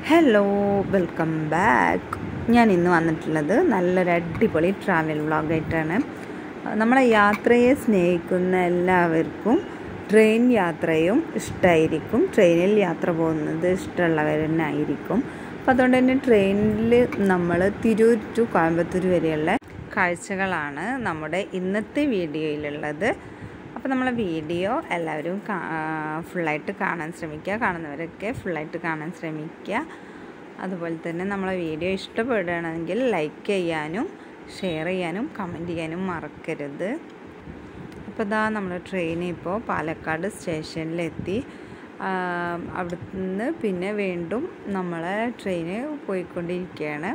hello welcome back ഞാൻ ഇന്ന് വന്നിട്ടുള്ളത് നല്ലൊരു അടിപൊളി ട്രാവൽ വ്ളോഗായിട്ടാണ് നമ്മളെ യാത്രയെ സ്നേഹിക്കുന്ന എല്ലാവർക്കും ട്രെയിൻ യാത്രയും ഇഷ്ടമായിരിക്കും ട്രെയിനിൽ യാത്ര പോകുന്നത് ഇഷ്ടമുള്ളവർ തന്നെ ആയിരിക്കും അപ്പോൾ അതുകൊണ്ട് തന്നെ ട്രെയിനിൽ നമ്മൾ തിരൂർ ടു കോയമ്പത്തൂർ വരെയുള്ള കാഴ്ചകളാണ് നമ്മുടെ ഇന്നത്തെ വീഡിയോയിലുള്ളത് അപ്പോൾ നമ്മളെ വീഡിയോ എല്ലാവരും ഫുള്ളായിട്ട് കാണാൻ ശ്രമിക്കുക കാണുന്നവരൊക്കെ ഫുള്ളായിട്ട് കാണാൻ ശ്രമിക്കുക അതുപോലെ തന്നെ നമ്മളെ വീഡിയോ ഇഷ്ടപ്പെടുകയാണെങ്കിൽ ലൈക്ക് ചെയ്യാനും ഷെയർ ചെയ്യാനും കമൻറ്റ് ചെയ്യാനും മറക്കരുത് അപ്പോൾ ഇതാ നമ്മൾ ട്രെയിൻ ഇപ്പോൾ പാലക്കാട് സ്റ്റേഷനിലെത്തി അവിടുന്ന് പിന്നെ വീണ്ടും നമ്മളെ ട്രെയിന് പോയിക്കൊണ്ടിരിക്കുകയാണ്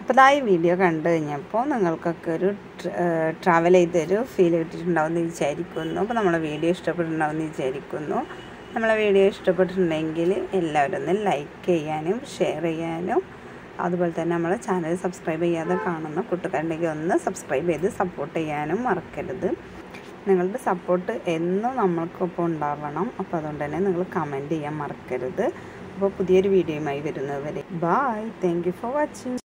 അപ്പോൾ ഇതാ ഈ വീഡിയോ കണ്ടു കഴിഞ്ഞപ്പോൾ നിങ്ങൾക്കൊക്കെ ഒരു ട്രാവൽ ചെയ്തൊരു ഫീൽ കിട്ടിയിട്ടുണ്ടാവുമെന്ന് വിചാരിക്കുന്നു അപ്പോൾ നമ്മളെ വീഡിയോ ഇഷ്ടപ്പെട്ടിട്ടുണ്ടാവുമെന്ന് വിചാരിക്കുന്നു നമ്മളെ വീഡിയോ ഇഷ്ടപ്പെട്ടിട്ടുണ്ടെങ്കിൽ എല്ലാവരും ഒന്ന് ലൈക്ക് ചെയ്യാനും ഷെയർ ചെയ്യാനും അതുപോലെ തന്നെ നമ്മളെ ചാനൽ സബ്സ്ക്രൈബ് ചെയ്യാതെ കാണുന്ന കൂട്ടുകാരുണ്ടെങ്കിൽ ഒന്ന് സബ്സ്ക്രൈബ് ചെയ്ത് സപ്പോർട്ട് ചെയ്യാനും മറക്കരുത് നിങ്ങളുടെ സപ്പോർട്ട് എന്നും നമ്മൾക്കൊപ്പം ഉണ്ടാവണം അപ്പോൾ അതുകൊണ്ട് തന്നെ നിങ്ങൾ കമൻറ്റ് ചെയ്യാൻ മറക്കരുത് അപ്പോൾ പുതിയൊരു വീഡിയോയുമായി വരുന്നവരെ bye thank you for watching